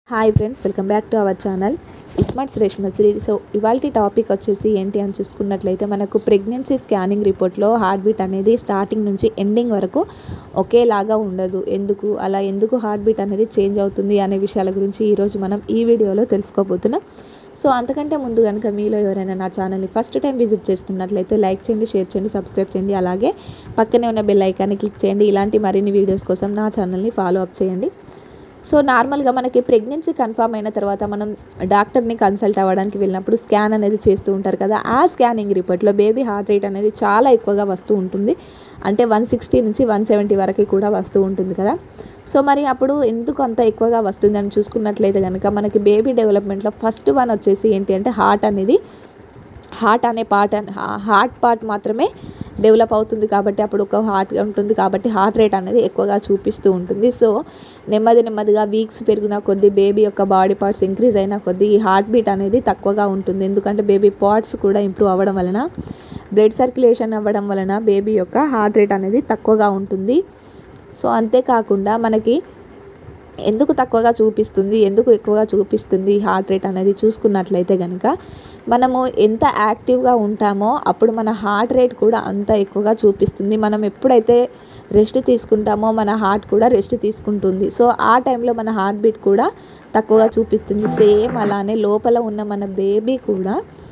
hi friends welcome back to our channel ఇస్మార్ట్స్ Reshmasri so ఇవాళ topic వచ్చేసి ఏంటి అని చూసుకున్నట్లయితే మనకు ప్రెగ్నెన్సీ స్కానింగ్ రిపోర్ట్లో హార్ట్ బీట్ అనేది స్టార్టింగ్ నుంచి ఎండింగ్ వరకు ఒకేలాగా ఉండదు ఎందుకు అలా ఎందుకు హార్ట్ బీట్ అనేది చేంజ్ అవుతుంది అనే విషయాల గురించి ఈరోజు మనం ఈ వీడియోలో తెలుసుకోబోతున్నాం సో అంతకంటే ముందు కనుక మీలో ఎవరైనా నా ఛానల్ని ఫస్ట్ టైం విజిట్ చేస్తున్నట్లయితే లైక్ చేయండి షేర్ చేయండి సబ్స్క్రైబ్ చేయండి అలాగే పక్కనే ఉన్న బెల్ ఐకాన్ని క్లిక్ చేయండి ఇలాంటి మరిన్ని వీడియోస్ కోసం నా ఛానల్ని ఫాలో అప్ చేయండి సో నార్మల్గా మనకి ప్రెగ్నెన్సీ కన్ఫర్మ్ అయిన తర్వాత మనం డాక్టర్ని కన్సల్ట్ అవ్వడానికి వెళ్ళినప్పుడు స్కాన్ అనేది చేస్తూ ఉంటారు కదా ఆ స్కానింగ్ రిపోర్ట్లో బేబీ హార్ట్ రేట్ అనేది చాలా ఎక్కువగా వస్తూ ఉంటుంది అంటే వన్ సిక్స్టీ నుంచి వన్ సెవెంటీ వరకు కూడా వస్తూ ఉంటుంది కదా సో మరి అప్పుడు ఎందుకు అంత ఎక్కువగా వస్తుంది అని చూసుకున్నట్లయితే కనుక మనకి బేబీ డెవలప్మెంట్లో ఫస్ట్ వన్ వచ్చేసి ఏంటి అంటే హార్ట్ అనేది హార్ట్ అనే పార్ట్ హార్ట్ పార్ట్ మాత్రమే డెవలప్ అవుతుంది కాబట్టి అప్పుడు ఒక హార్ట్ ఉంటుంది కాబట్టి హార్ట్ రేట్ అనేది ఎక్కువగా చూపిస్తూ ఉంటుంది సో నెమ్మది నెమ్మదిగా వీక్స్ పెరిగిన కొద్దీ బేబీ యొక్క బాడీ పార్ట్స్ ఇంక్రీజ్ అయిన కొద్దీ ఈ హార్ట్ బీట్ అనేది తక్కువగా ఉంటుంది ఎందుకంటే బేబీ పార్ట్స్ కూడా ఇంప్రూవ్ అవ్వడం వలన బ్లడ్ సర్క్యులేషన్ అవ్వడం వలన బేబీ యొక్క హార్ట్ రేట్ అనేది తక్కువగా ఉంటుంది సో అంతేకాకుండా మనకి ఎందుకు తక్కువగా చూపిస్తుంది ఎందుకు ఎక్కువగా చూపిస్తుంది హార్ట్ రేట్ అనేది చూసుకున్నట్లయితే కనుక మనము ఎంత యాక్టివ్గా ఉంటామో అప్పుడు మన హార్ట్ రేట్ కూడా అంత ఎక్కువగా చూపిస్తుంది మనం ఎప్పుడైతే రెస్ట్ తీసుకుంటామో మన హార్ట్ కూడా రెస్ట్ తీసుకుంటుంది సో ఆ టైంలో మన హార్ట్ బీట్ కూడా తక్కువగా చూపిస్తుంది సేమ్ అలానే లోపల ఉన్న మన బేబీ కూడా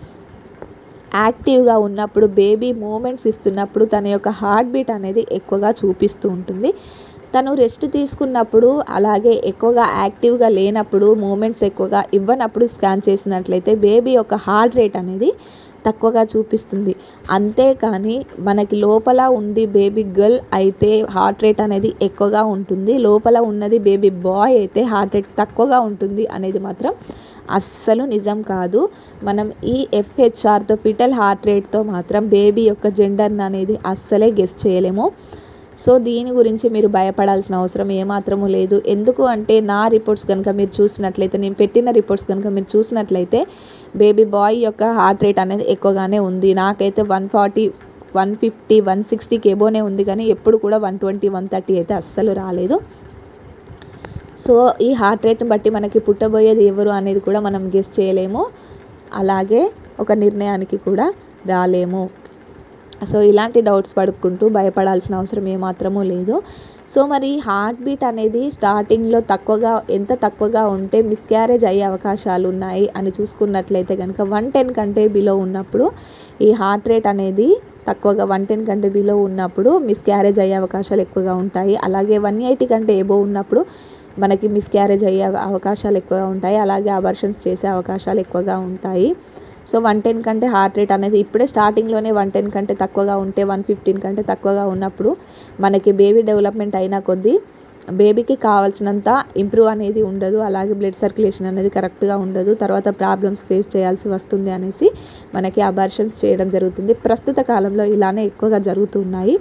యాక్టివ్గా ఉన్నప్పుడు బేబీ మూమెంట్స్ ఇస్తున్నప్పుడు తన యొక్క హార్ట్ బీట్ అనేది ఎక్కువగా చూపిస్తూ ఉంటుంది తను రెస్ట్ తీసుకున్నప్పుడు అలాగే ఎక్కువగా యాక్టివ్గా లేనప్పుడు మూమెంట్స్ ఎక్కువగా ఇవ్వనప్పుడు స్కాన్ చేసినట్లయితే బేబీ యొక్క హార్ట్ రేట్ అనేది తక్కువగా చూపిస్తుంది అంతేకాని మనకి లోపల ఉంది బేబీ గర్ల్ అయితే హార్ట్ రేట్ అనేది ఎక్కువగా ఉంటుంది లోపల ఉన్నది బేబీ బాయ్ అయితే హార్ట్ రేట్ తక్కువగా ఉంటుంది అనేది మాత్రం అస్సలు నిజం కాదు మనం ఈ ఎఫ్హెచ్ఆర్తో ఫిటల్ హార్ట్ రేట్తో మాత్రం బేబీ యొక్క జెండర్ని అనేది అస్సలే గెస్ చేయలేము సో దీని గురించి మీరు భయపడాల్సిన అవసరం ఏమాత్రము లేదు ఎందుకు అంటే నా రిపోర్ట్స్ కనుక మీరు చూసినట్లయితే నేను పెట్టిన రిపోర్ట్స్ కనుక మీరు చూసినట్లయితే బేబీ బాయ్ యొక్క హార్ట్ రేట్ అనేది ఎక్కువగానే ఉంది నాకైతే one forty one fifty one సిక్స్టీకి ఎబోనే ఉంది కానీ ఎప్పుడు కూడా వన్ ట్వంటీ వన్ థర్టీ అయితే అస్సలు రాలేదు సో ఈ హార్ట్ రేట్ని బట్టి మనకి పుట్టబోయేది ఎవరు అనేది కూడా మనం గెస్ చేయలేము అలాగే ఒక నిర్ణయానికి కూడా రాలేము సో ఇలాంటి డౌట్స్ పడుకుంటూ భయపడాల్సిన అవసరం ఏమాత్రమూ లేదు సో మరి హార్ట్ బీట్ అనేది స్టార్టింగ్లో తక్కువగా ఎంత తక్కువగా ఉంటే మిస్క్యారేజ్ అయ్యే అవకాశాలు ఉన్నాయి అని చూసుకున్నట్లయితే కనుక వన్ టెన్ కంటే బిలో ఉన్నప్పుడు ఈ హార్ట్ రేట్ అనేది తక్కువగా వన్ టెన్ కంటే బిలో ఉన్నప్పుడు మిస్క్యారేజ్ అయ్యే అవకాశాలు ఎక్కువగా ఉంటాయి అలాగే వన్ ఎయిటీ కంటే ఎబో ఉన్నప్పుడు మనకి మిస్క్యారేజ్ అయ్యే అవకాశాలు ఎక్కువగా ఉంటాయి అలాగే అబర్షన్స్ చేసే అవకాశాలు ఎక్కువగా ఉంటాయి సో వన్ టెన్ కంటే హార్ట్ రేట్ అనేది ఇప్పుడే స్టార్టింగ్లోనే వన్ టెన్ కంటే తక్కువగా ఉంటే వన్ ఫిఫ్టీన్ కంటే తక్కువగా ఉన్నప్పుడు మనకి బేబీ డెవలప్మెంట్ అయిన కొద్దీ బేబీకి కావాల్సినంత ఇంప్రూవ్ అనేది ఉండదు అలాగే బ్లడ్ సర్క్యులేషన్ అనేది కరెక్ట్గా ఉండదు తర్వాత ప్రాబ్లమ్స్ ఫేస్ చేయాల్సి వస్తుంది అనేసి మనకి అబార్షన్స్ చేయడం జరుగుతుంది ప్రస్తుత కాలంలో ఇలానే ఎక్కువగా జరుగుతున్నాయి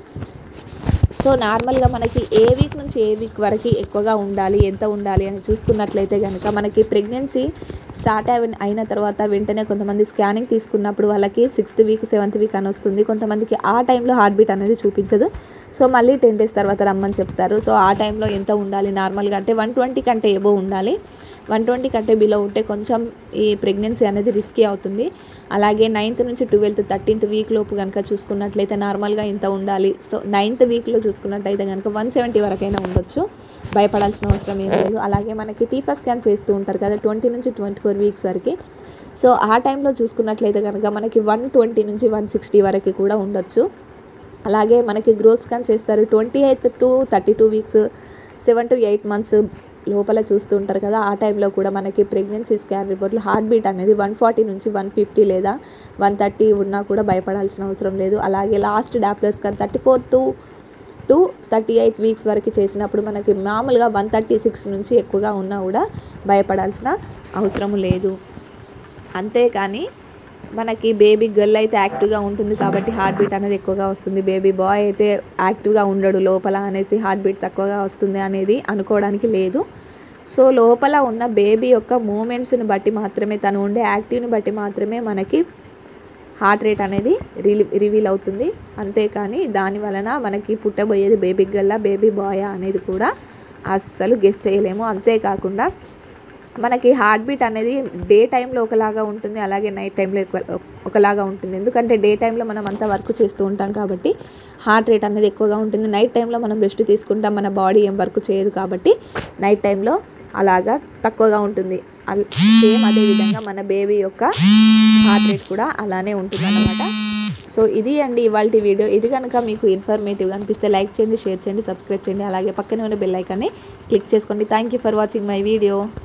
సో నార్మల్గా మనకి ఏ వీక్ నుంచి ఏ వీక్ వరకు ఎక్కువగా ఉండాలి ఎంత ఉండాలి అని చూసుకున్నట్లయితే కనుక మనకి ప్రెగ్నెన్సీ స్టార్ట్ అయిన అయిన తర్వాత వెంటనే కొంతమంది స్కానింగ్ తీసుకున్నప్పుడు వాళ్ళకి సిక్స్త్ వీక్ సెవెంత్ వీక్ అని వస్తుంది కొంతమందికి ఆ టైంలో హార్ట్ బీట్ అనేది చూపించదు సో మళ్ళీ టెన్ డేస్ తర్వాత రమ్మని చెప్తారు సో ఆ టైంలో ఎంత ఉండాలి నార్మల్గా అంటే వన్ ట్వంటీ కంటే ఏబో ఉండాలి వన్ ట్వంటీ కంటే బిలో ఉంటే కొంచెం ఈ ప్రెగ్నెన్సీ అనేది రిస్కీ అవుతుంది అలాగే నైన్త్ నుంచి ట్వెల్త్ థర్టీన్త్ వీక్ లోపు కనుక చూసుకున్నట్లయితే నార్మల్గా ఇంత ఉండాలి సో నైన్త్ వీక్లో చూసుకున్నట్లయితే కనుక వన్ సెవెంటీ వరకైనా ఉండొచ్చు భయపడాల్సిన అవసరం ఏం లేదు అలాగే మనకి టీఫా స్కాన్ చేస్తూ ఉంటారు కదా ట్వంటీ నుంచి ట్వంటీ ఫోర్ వీక్స్ వరకు సో ఆ టైంలో చూసుకున్నట్లయితే కనుక మనకి వన్ ట్వంటీ నుంచి వన్ సిక్స్టీ వరకు కూడా ఉండొచ్చు అలాగే మనకి గ్రోత్ స్కాన్ చేస్తారు twenty eighth to thirty two weeks seven to eight months లోపల చూస్తూ ఉంటారు కదా ఆ టైంలో కూడా మనకి ప్రెగ్నెన్సీ స్కాన్ రిపోర్ట్లో హార్ట్ బీట్ అనేది వన్ ఫార్టీ నుంచి వన్ ఫిఫ్టీ లేదా వన్ థర్టీ ఉన్నా కూడా భయపడాల్సిన అవసరం లేదు అలాగే last Doppler scan thirty four to to thirty eight weeks వరకు చేసినప్పుడు మనకి మామూలుగా వన్ థర్టీ సిక్స్ నుంచి ఎక్కువగా ఉన్నా కూడా భయపడాల్సిన అవసరం లేదు అంతేకాని మనకి బేబీ గర్ల్ అయితే యాక్టివ్గా ఉంటుంది కాబట్టి హార్ట్ బీట్ అనేది ఎక్కువగా వస్తుంది బేబీ బాయ్ అయితే యాక్టివ్గా ఉండడు లోపల అనేసి హార్ట్ బీట్ తక్కువగా వస్తుంది అనేది అనుకోవడానికి లేదు సో లోపల ఉన్న బేబీ యొక్క మూమెంట్స్ని బట్టి మాత్రమే తను ఉండే యాక్టివ్ని బట్టి మాత్రమే మనకి హార్ట్ రేట్ అనేది రిలీ రివీల్ అవుతుంది అంతేకాని దాని వలన మనకి పుట్టబోయేది బేబీ గల్లా బేబీ బాయా అనేది కూడా అస్సలు గెస్ట్ చేయలేము అంతేకాకుండా మనకి హార్ట్ బీట్ అనేది డే టైంలో ఒకలాగా ఉంటుంది అలాగే నైట్ టైంలో ఎక్కువ- ఒకలాగా ఉంటుంది ఎందుకంటే డే టైంలో మనం అంతా వర్క్ చేస్తూ ఉంటాం కాబట్టి హార్ట్ రేట్ అనేది ఎక్కువగా ఉంటుంది నైట్ టైంలో మనం రెస్ట్ తీసుకుంటాం మన బాడీ ఏం వర్క్ చేయదు కాబట్టి నైట్ టైంలో అలాగా తక్కువగా ఉంటుంది అల్- సేమ్ అదే విధంగా మన బేబీ యొక్క హార్ట్ రేట్ కూడా అలానే ఉంటుంది అన్నమాట సో ఇది అండి ఇవాళ వీడియో ఇది కనుక మీకు ఇన్ఫర్మేటివ్ అనిపిస్తే లైక్ చేయండి షేర్ చేయండి సబ్స్క్రైబ్ చేయండి అలాగే పక్కనే ఉన్న బెల్ ఐకాన్ని క్లిక్ చేసుకోండి thank you for watching my video